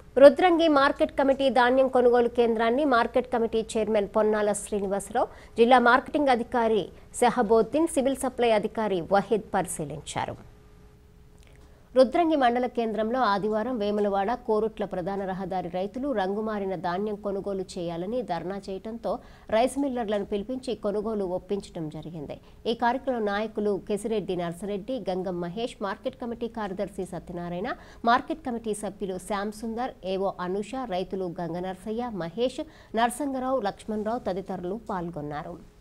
Rudrangi market committee ధాన్యం కొనుగోలు కేంద్రాన్ని market committee chairman Ponnala Srinivasa Rao జిల్లా మార్కెటింగ్ అధికారి సెహబోద్దీన్ సివిల్ సప్లై అధికారి వహీద్ పరిశీలించారు రుద్రంగి మండల కేంద్రంలో ఆదివారం వేములవాడ కోరుట్ల ప్రధాన రహదారి రైతులు రంగుమారిన ధాన్యం కొనుగోలు చేయాలని ధర్నా చేయడంతో రైస్ మిల్లర్లను పిలిపించి కొనుగోలు ఒప్పించడం జరిగింది ఈ కార్యక్రమంలో నాయకులు కెసిరెడ్డి నర్సరెడ్డి గంగం మహేష్ మార్కెట్ కమిటీ కార్యదర్శి సత్యనారాయణ మార్కెట్ కమిటీ సభ్యులు శ్యామ్ సుందర్ ఏవో అనుష రైతులు గంగ నర్సయ్య మహేష్ నర్సంగరావు లక్ష్మణరావు తదితరులు పాల్గొన్నారు